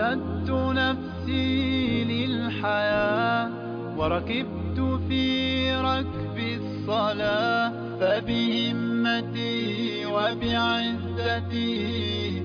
أعددت نفسي للحياة وركبت في ركب الصلاة فبهمتي وبعزتي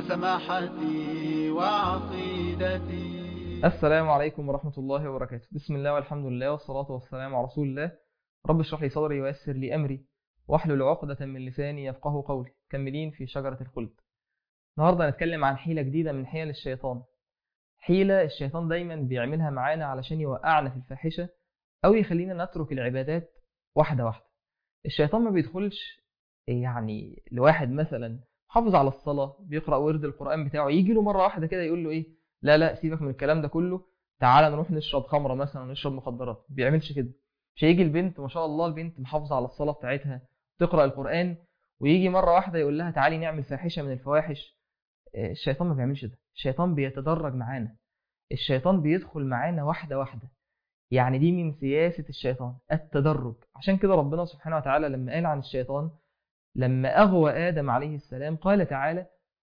وسماحتي وعقيدتي السلام عليكم ورحمة الله وبركاته بسم الله والحمد لله والصلاة والسلام على رسول الله رب اشرح لي صدري ويسر لي أمري واحلل عقدة من لساني يفقه قولي كملين في شجرة الخلد النهاردة هنتكلم عن حيلة جديدة من حيل الشيطان حيلة الشيطان دايما بيعملها معانا علشان يوقعنا في الفاحشة أو يخلينا نترك العبادات واحدة واحدة الشيطان ما بيدخلش يعني لواحد مثلا حافظ على الصلاة بيقرأ ورد القرآن بتاعه يجي له مرة واحدة كده يقول له إيه لا لا سيبك من الكلام ده كله تعالى نروح نشرب خمرة مثلا ونشرب مخدرات ما بيعملش كده مش هيجي البنت ما شاء الله البنت محافظة على الصلاة بتاعتها تقرأ القرآن ويجي مرة واحدة يقول لها تعالي نعمل فاحشة من الفواحش الشيطان ما بيعملش ده الشيطان بيتدرج معانا الشيطان بيدخل معانا واحدة واحدة يعني دي من سياسة الشيطان التدرج عشان كده ربنا سبحانه وتعالى لما قال عن الشيطان لما أغوى آدم عليه السلام قال تعالى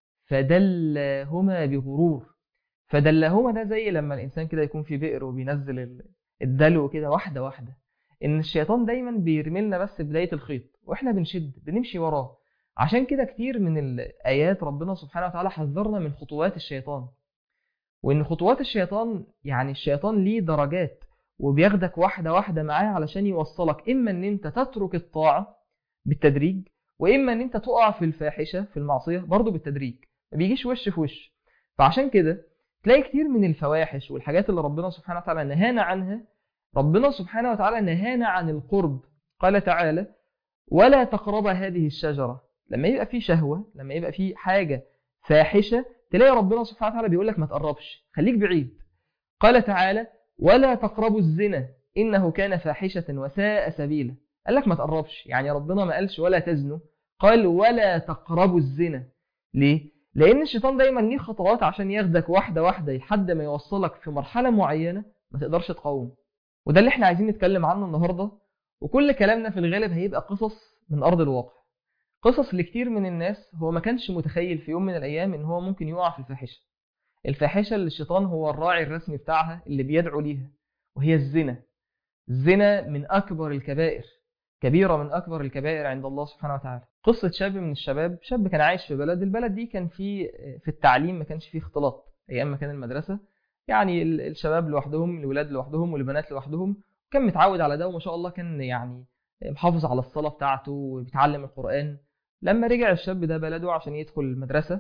فدلهما بغرور فدلهما ده زي لما الإنسان كده يكون في بئر وبينزل الدلو كده واحدة واحدة إن الشيطان دايما بيرملنا بس بداية الخيط وإحنا بنشد بنمشي وراه عشان كده كتير من الآيات ربنا سبحانه وتعالى حذرنا من خطوات الشيطان وإن خطوات الشيطان يعني الشيطان ليه درجات وبياخدك واحدة واحدة معاه علشان يوصلك إما إن أنت تترك الطاعة بالتدريج وإما إن أنت تقع في الفاحشة في المعصية برضه بالتدريج ما بيجيش وش في وش فعشان كده تلاقي كتير من الفواحش والحاجات اللي ربنا سبحانه وتعالى نهانا عنها ربنا سبحانه وتعالى نهانا عن القرب قال تعالى ولا تقرب هذه الشجرة لما يبقى في شهوة لما يبقى في حاجة فاحشة تلاقي ربنا سبحانه وتعالى بيقول لك ما تقربش خليك بعيد قال تعالى ولا تقربوا الزنا إنه كان فاحشة وساء سبيلا قال لك ما تقربش يعني ربنا ما قالش ولا تزنوا قال ولا تقربوا الزنا ليه؟ لأن الشيطان دايما ليه خطوات عشان ياخدك واحدة واحدة لحد ما يوصلك في مرحلة معينة ما تقدرش تقاوم وده اللي احنا عايزين نتكلم عنه النهاردة وكل كلامنا في الغالب هيبقى قصص من أرض الواقع قصص لكتير من الناس هو ما كانش متخيل في يوم من الأيام إن هو ممكن يقع في الفاحشة الفاحشة اللي الشيطان هو الراعي الرسمي بتاعها اللي بيدعو ليها وهي الزنا الزنا من أكبر الكبائر كبيرة من أكبر الكبائر عند الله سبحانه وتعالى قصة شاب من الشباب شاب كان عايش في بلد البلد دي كان في في التعليم ما كانش فيه اختلاط أيام ما كان المدرسة يعني الشباب لوحدهم الولاد لوحدهم والبنات لوحدهم كان متعود على ده وما شاء الله كان يعني محافظ على الصلاة بتاعته وبيتعلم القرآن لما رجع الشاب ده بلده عشان يدخل المدرسة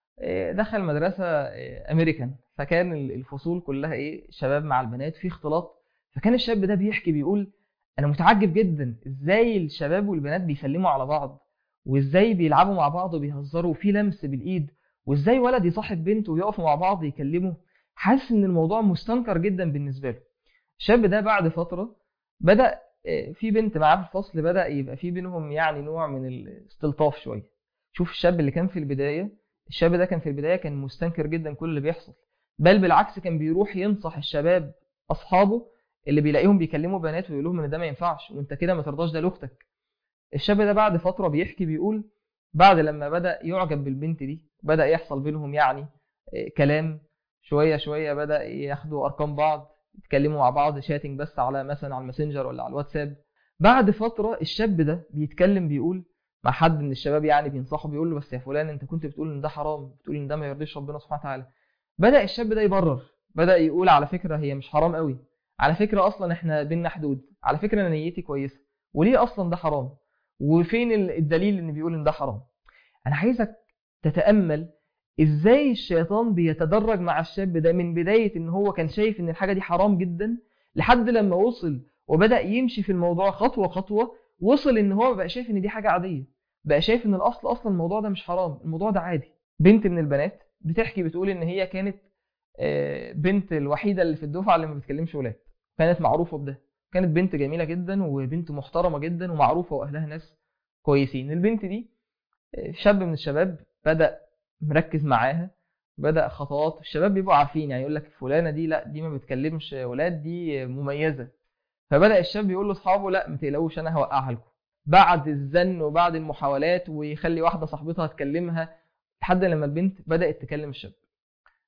دخل مدرسة أمريكان فكان الفصول كلها إيه شباب مع البنات في اختلاط فكان الشاب ده بيحكي بيقول أنا متعجب جدا إزاي الشباب والبنات بيسلموا على بعض وإزاي بيلعبوا مع بعض وبيهزروا وفي لمس بالإيد وإزاي ولد يصاحب بنت ويقفوا مع بعض يكلموا حاسس إن الموضوع مستنكر جدا بالنسبة له الشاب ده بعد فترة بدأ في بنت معاه في الفصل بدأ يبقى في بينهم يعني نوع من الاستلطاف شوية شوف الشاب اللي كان في البداية الشاب ده كان في البداية كان مستنكر جدا كل اللي بيحصل بل بالعكس كان بيروح ينصح الشباب أصحابه اللي بيلاقيهم بيكلموا بنات ويقول لهم ان ده ما ينفعش وانت كده ما ترضاش ده لاختك الشاب ده بعد فترة بيحكي بيقول بعد لما بدأ يعجب بالبنت دي بدأ يحصل بينهم يعني كلام شوية شوية بدأ ياخدوا أرقام بعض يتكلموا مع بعض شاتنج بس على مثلا على الماسنجر ولا على الواتساب بعد فترة الشاب ده بيتكلم بيقول مع حد من الشباب يعني بينصحه بيقول له بس يا فلان انت كنت بتقول ان ده حرام بتقول ان ده ما يرضيش ربنا سبحانه وتعالى بدأ الشاب ده يبرر بدأ يقول على فكرة هي مش حرام قوي على فكرة اصلا احنا بينا حدود على فكرة انا نيتي كويسة وليه اصلا ده حرام وفين الدليل ان بيقول ان ده حرام انا عايزك تتأمل ازاي الشيطان بيتدرج مع الشاب ده من بداية ان هو كان شايف ان الحاجة دي حرام جدا لحد لما وصل وبدأ يمشي في الموضوع خطوة خطوة وصل ان هو بقى شايف ان دي حاجة عادية بقى شايف ان الاصل اصلا الموضوع ده مش حرام الموضوع ده عادي بنت من البنات بتحكي بتقول ان هي كانت بنت الوحيدة اللي في الدفعة اللي ما بتكلمش ولاد كانت معروفة بده كانت بنت جميلة جدا وبنت محترمة جدا ومعروفة واهلها ناس كويسين البنت دي شاب من الشباب بدأ مركز معاها بدأ خطوات الشباب بيبقوا عارفين يعني يقول لك فلانة دي لا دي ما بتكلمش ولاد دي مميزة فبدأ الشاب يقول لاصحابه لا ما تقلقوش انا هوقعها لكم بعد الزن وبعد المحاولات ويخلي واحدة صاحبتها تكلمها لحد لما البنت بدأت تكلم الشاب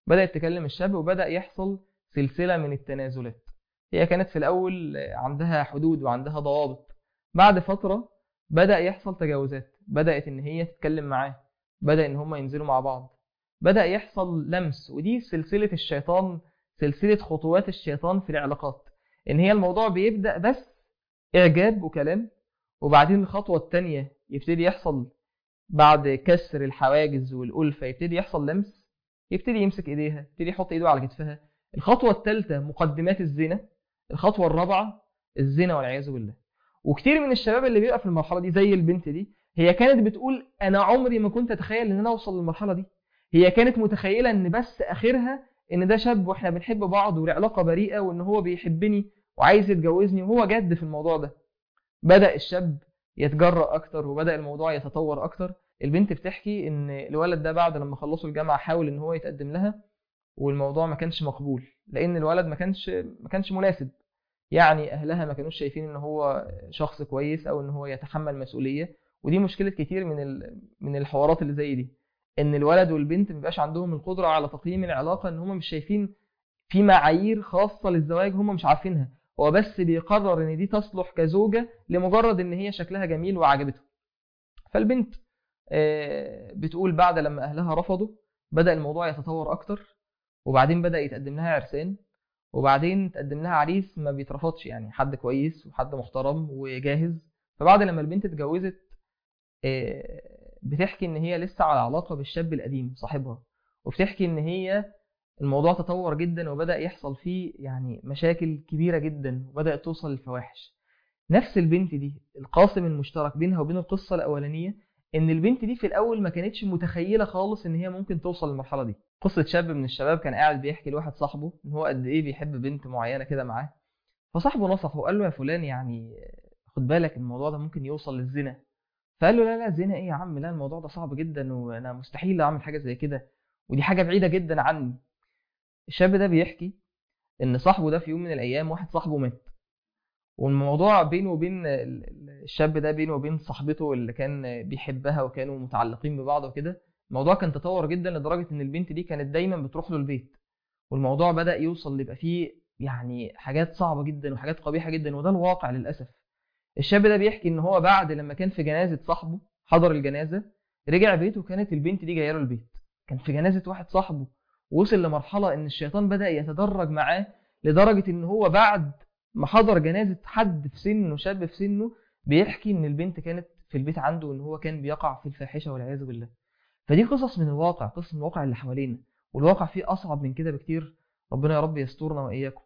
بدأت تكلم الشاب وبدأ يحصل سلسلة من التنازلات هي كانت في الأول عندها حدود وعندها ضوابط بعد فترة بدأ يحصل تجاوزات بدأت إن هي تتكلم معاه بدأ إن هما ينزلوا مع بعض بدأ يحصل لمس ودي سلسلة الشيطان سلسلة خطوات الشيطان في العلاقات إن هي الموضوع بيبدأ بس إعجاب وكلام وبعدين الخطوة التانية يبتدي يحصل بعد كسر الحواجز والألفة يبتدي يحصل لمس يبتدي يمسك إيديها يبتدي يحط إيده على كتفها الخطوة الثالثة مقدمات الزنا الخطوة الرابعة الزنا والعياذ بالله وكتير من الشباب اللي بيبقى في المرحلة دي زي البنت دي هي كانت بتقول أنا عمري ما كنت أتخيل إن أنا أوصل للمرحلة دي هي كانت متخيلة إن بس آخرها إن ده شاب وإحنا بنحب بعض والعلاقة بريئة وإن هو بيحبني وعايز يتجوزني وهو جد في الموضوع ده بدأ الشاب يتجرأ أكتر وبدأ الموضوع يتطور أكتر البنت بتحكي إن الولد ده بعد لما خلصوا الجامعة حاول إن هو يتقدم لها والموضوع ما كانش مقبول لأن الولد ما كانش ما كانش مناسب يعني أهلها ما كانوش شايفين إن هو شخص كويس أو إن هو يتحمل مسؤولية ودي مشكلة كتير من ال... من الحوارات اللي زي دي إن الولد والبنت ما بيبقاش عندهم القدرة على تقييم العلاقة إن هم مش شايفين في معايير خاصة للزواج هم مش عارفينها هو بس بيقرر ان دي تصلح كزوجة لمجرد ان هي شكلها جميل وعجبته فالبنت بتقول بعد لما اهلها رفضوا بدأ الموضوع يتطور اكتر وبعدين بدأ يتقدم لها عرسان وبعدين تقدم لها عريس ما بيترفضش يعني حد كويس وحد محترم وجاهز فبعد لما البنت اتجوزت بتحكي ان هي لسه على علاقة بالشاب القديم صاحبها وبتحكي ان هي الموضوع تطور جدا وبدأ يحصل فيه يعني مشاكل كبيرة جدا وبدأت توصل للفواحش نفس البنت دي القاسم المشترك بينها وبين القصة الأولانية إن البنت دي في الأول ما كانتش متخيلة خالص إن هي ممكن توصل للمرحلة دي قصة شاب من الشباب كان قاعد بيحكي لواحد صاحبه إن هو قد إيه بيحب بنت معينة كده معاه فصاحبه نصحه وقال له يا فلان يعني خد بالك الموضوع ده ممكن يوصل للزنا فقال له لا لا زنا إيه يا عم لا الموضوع ده صعب جدا وأنا مستحيل أعمل حاجة زي كده ودي حاجة بعيدة جدا عني الشاب ده بيحكي ان صاحبه ده في يوم من الايام واحد صاحبه مات والموضوع بينه وبين الشاب ده بينه وبين صاحبته اللي كان بيحبها وكانوا متعلقين ببعض وكده الموضوع كان تطور جدا لدرجه ان البنت دي كانت دايما بتروح له البيت والموضوع بدا يوصل يبقى فيه يعني حاجات صعبه جدا وحاجات قبيحه جدا وده الواقع للاسف الشاب ده بيحكي ان هو بعد لما كان في جنازه صاحبه حضر الجنازه رجع بيته وكانت البنت دي جايه له البيت كان في جنازه واحد صاحبه وصل لمرحلة إن الشيطان بدأ يتدرج معاه لدرجة إن هو بعد ما حضر جنازة حد في سنه شاب في سنه بيحكي إن البنت كانت في البيت عنده وإن هو كان بيقع في الفاحشة والعياذ بالله. فدي قصص من الواقع، قصص من الواقع اللي حوالينا، والواقع فيه أصعب من كده بكتير، ربنا يا رب يسترنا وإياكم.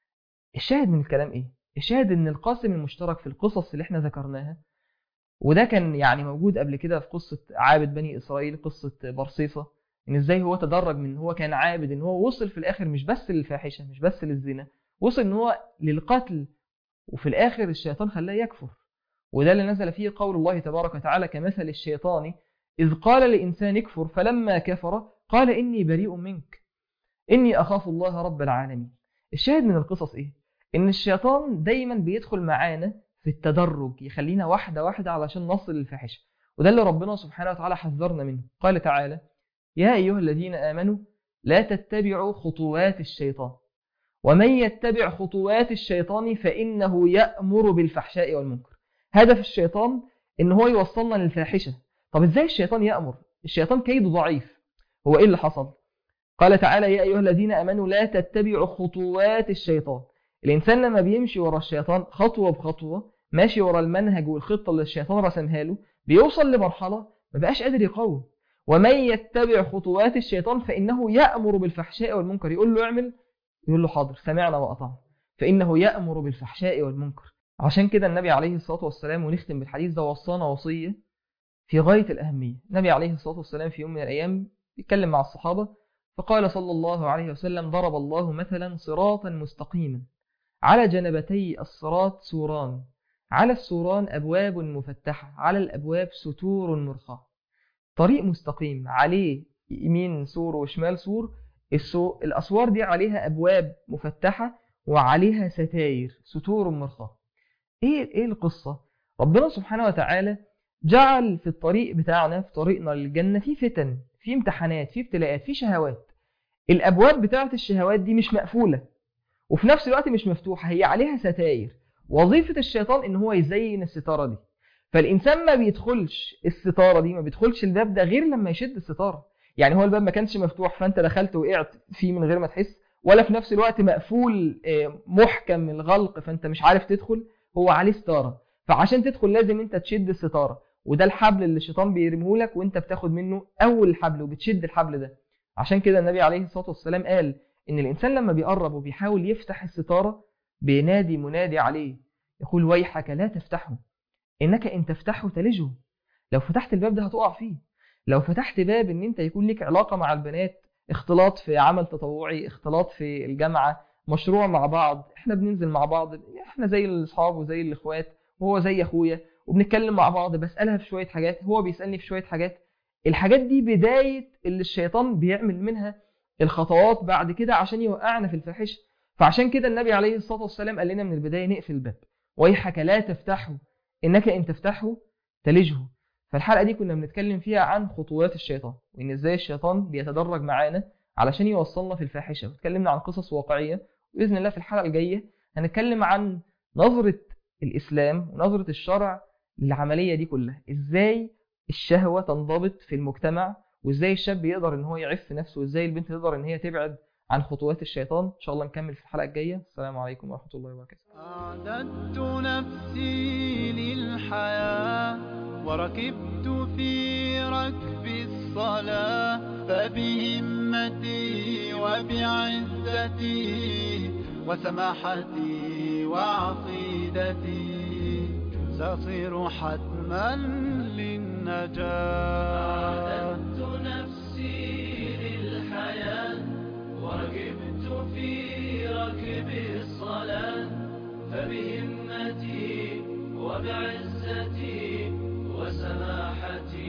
الشاهد من الكلام إيه؟ الشاهد إن القاسم المشترك في القصص اللي إحنا ذكرناها وده كان يعني موجود قبل كده في قصة عابد بني إسرائيل قصة برصيصة ان ازاي هو تدرج من ان هو كان عابد ان هو وصل في الاخر مش بس للفاحشه مش بس للزنا وصل ان هو للقتل وفي الاخر الشيطان خلاه يكفر وده اللي نزل فيه قول الله تبارك وتعالى كمثل الشيطان اذ قال لانسان اكفر فلما كفر قال اني بريء منك اني اخاف الله رب العالمين الشاهد من القصص ايه ان الشيطان دايما بيدخل معانا في التدرج يخلينا واحده واحده علشان نصل للفاحشه وده اللي ربنا سبحانه وتعالى حذرنا منه قال تعالى يا أيها الذين آمنوا لا تتبعوا خطوات الشيطان ومن يتبع خطوات الشيطان فإنه يأمر بالفحشاء والمنكر هدف الشيطان إن هو يوصلنا للفاحشة طب إزاي الشيطان يأمر الشيطان كيده ضعيف هو إيه اللي حصل قال تعالى يا أيها الذين آمنوا لا تتبعوا خطوات الشيطان الإنسان لما بيمشي ورا الشيطان خطوة بخطوة ماشي ورا المنهج والخطة اللي الشيطان رسمها له بيوصل لمرحلة ما بقاش قادر يقاوم ومن يتبع خطوات الشيطان فإنه يأمر بالفحشاء والمنكر يقول له اعمل يقول له حاضر سمعنا وأطعنا فإنه يأمر بالفحشاء والمنكر عشان كده النبي عليه الصلاة والسلام ونختم بالحديث ده وصانا وصية في غاية الأهمية النبي عليه الصلاة والسلام في يوم من الأيام بيتكلم مع الصحابة فقال صلى الله عليه وسلم ضرب الله مثلا صراطا مستقيما على جنبتي الصراط سوران على السوران أبواب مفتحة على الأبواب ستور مرخاة طريق مستقيم عليه يمين سور وشمال سور السو... الأسوار دي عليها أبواب مفتحة وعليها ستاير ستور مرخاة إيه إيه القصة؟ ربنا سبحانه وتعالى جعل في الطريق بتاعنا في طريقنا للجنة في فتن في امتحانات في ابتلاءات في شهوات الابواب بتاعه الشهوات دي مش مقفوله وفي نفس الوقت مش مفتوحه هي عليها ستاير وظيفه الشيطان ان هو يزين الستاره دي فالانسان ما بيدخلش الستاره دي ما بيدخلش الباب ده غير لما يشد الستاره يعني هو الباب ما كانش مفتوح فانت دخلت وقعت فيه من غير ما تحس ولا في نفس الوقت مقفول آه، محكم الغلق فانت مش عارف تدخل هو عليه ستاره فعشان تدخل لازم انت تشد الستاره وده الحبل اللي الشيطان بيرميه لك وانت بتاخد منه اول الحبل وبتشد الحبل ده عشان كده النبي عليه الصلاه والسلام قال ان الانسان لما بيقرب وبيحاول يفتح الستاره بينادي منادي عليه يقول ويحك لا تفتحه انك ان تفتحه تلجه لو فتحت الباب ده هتقع فيه لو فتحت باب ان انت يكون لك علاقه مع البنات اختلاط في عمل تطوعي اختلاط في الجامعه مشروع مع بعض احنا بننزل مع بعض احنا زي الاصحاب وزي الاخوات وهو زي اخويا وبنتكلم مع بعض بسالها في شويه حاجات هو بيسالني في شويه حاجات الحاجات دي بدايه اللي الشيطان بيعمل منها الخطوات بعد كده عشان يوقعنا في الفاحشه فعشان كده النبي عليه الصلاه والسلام قال لنا من البدايه نقفل الباب ويحك لا تفتحه انك ان تفتحه تلجه فالحلقه دي كنا بنتكلم فيها عن خطوات الشيطان وان ازاي الشيطان بيتدرج معانا علشان يوصلنا في الفاحشه واتكلمنا عن قصص واقعيه باذن الله في الحلقه الجايه هنتكلم عن نظره الاسلام ونظره الشرع للعمليه دي كلها ازاي الشهوه تنضبط في المجتمع وازاي الشاب يقدر ان هو يعف نفسه وازاي البنت تقدر ان هي تبعد عن خطوات الشيطان ان شاء الله نكمل في الحلقه الجايه السلام عليكم ورحمه الله وبركاته أعددت نفسي للحياة وركبت في ركب الصلاة فبهمتي وبعزتي وسماحتي وعقيدتي سأصير حتما للنجاة أعددت نفسي للحياة وركبت في ركب الصلاة فبهمتي وبعزتي وسماحتي